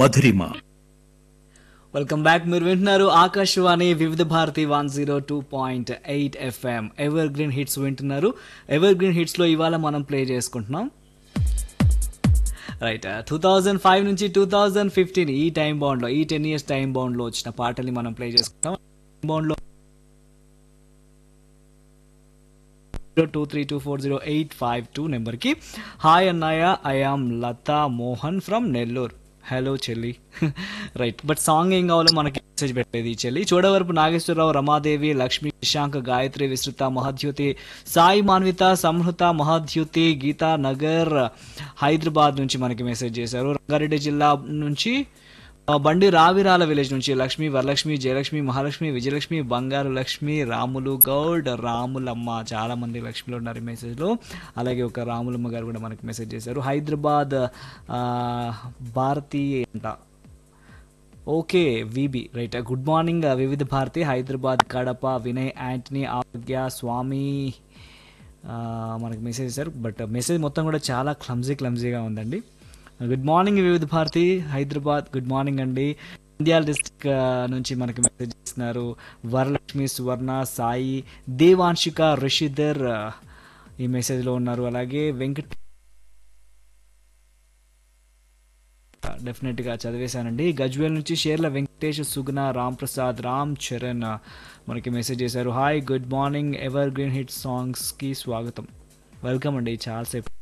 మధురిమ welcome back మీరు వింటున్నారు Akashvani Vividh Bharati one zero two point eight FM evergreen hits వింటున్నారు evergreen హిట్స్లో ఇవాళ మనం ప్లే చేసుకుంటున్నాం రైట్ టూ థౌజండ్ ఫైవ్ నుంచి టూ థౌజండ్ ఫిఫ్టీన్ ఈ టైం బౌండ్లో ఈ టెన్ ఇయర్స్ టైం బౌండ్లో వచ్చిన పాటల్ని మనం ప్లే చేసుకుంటాం బౌండ్లో two three two four zero eight five two నెంబర్కి హాయ్ అన్నయ్య I am Lata Mohan from Nellore hello చెల్లి రైట్ బట్ సాంగ్ ఏం కావాలో మనకి మెసేజ్ పెట్టేది ఈ చెల్లి చూడవరపు నాగేశ్వరరావు రమాదేవి లక్ష్మి శశాంక్ గాయత్రి విస్తృత మహాద్యుతి సాయి మాన్విత సంహృత మహాద్యుతి గీతా నగర్ హైదరాబాద్ నుంచి మనకి మెసేజ్ చేశారు రంగారెడ్డి జిల్లా నుంచి ఆ, బండి రావిరాల విలేజ్ నుంచి లక్ష్మి వరలక్ష్మి జయలక్ష్మి మహాలక్ష్మి విజయలక్ష్మి బంగారు లక్ష్మి రాములు గౌడ్ రాములమ్మ చాలా మంది లక్ష్మిలో ఉన్నారు ఈ మెసేజ్లో అలాగే ఒక రాములమ్మ గారు కూడా మనకి మెసేజ్ చేశారు హైదరాబాద్ ఆ, భారతి అంట okay VB right good morning Vividh Bharati Hyderabad Kadapa Vinay Antony Arogya Swamy ఆ, మనకి మెసేజ్ చేశారు బట్ మెసేజ్ మొత్తం కూడా చాలా క్లమ్జీ క్లమ్జీగా ఉందండి good morning Vividh Bharati Hyderabad good morning అండి నంద్యాల డిస్టిక్ నుంచి మనకి మెసేజ్ చేస్తున్నారు వరలక్ష్మి సువర్ణ సాయి దేవాంశిక రిషిధర్ ఆ, ఈ మెసేజ్లో ఉన్నారు అలాగే వెంకట్ డెఫినెట్గా చదివేశానండి గజ్వేల్ నుంచి షేర్ల వెంకటేష్ సుగుణ రామ్ ప్రసాద్ రామ్ చరణ్ మనకి మెసేజ్ చేశారు hi good morning evergreen hit సాంగ్స్కి స్వాగతం వెల్కమ్ అండి చాలాసేపు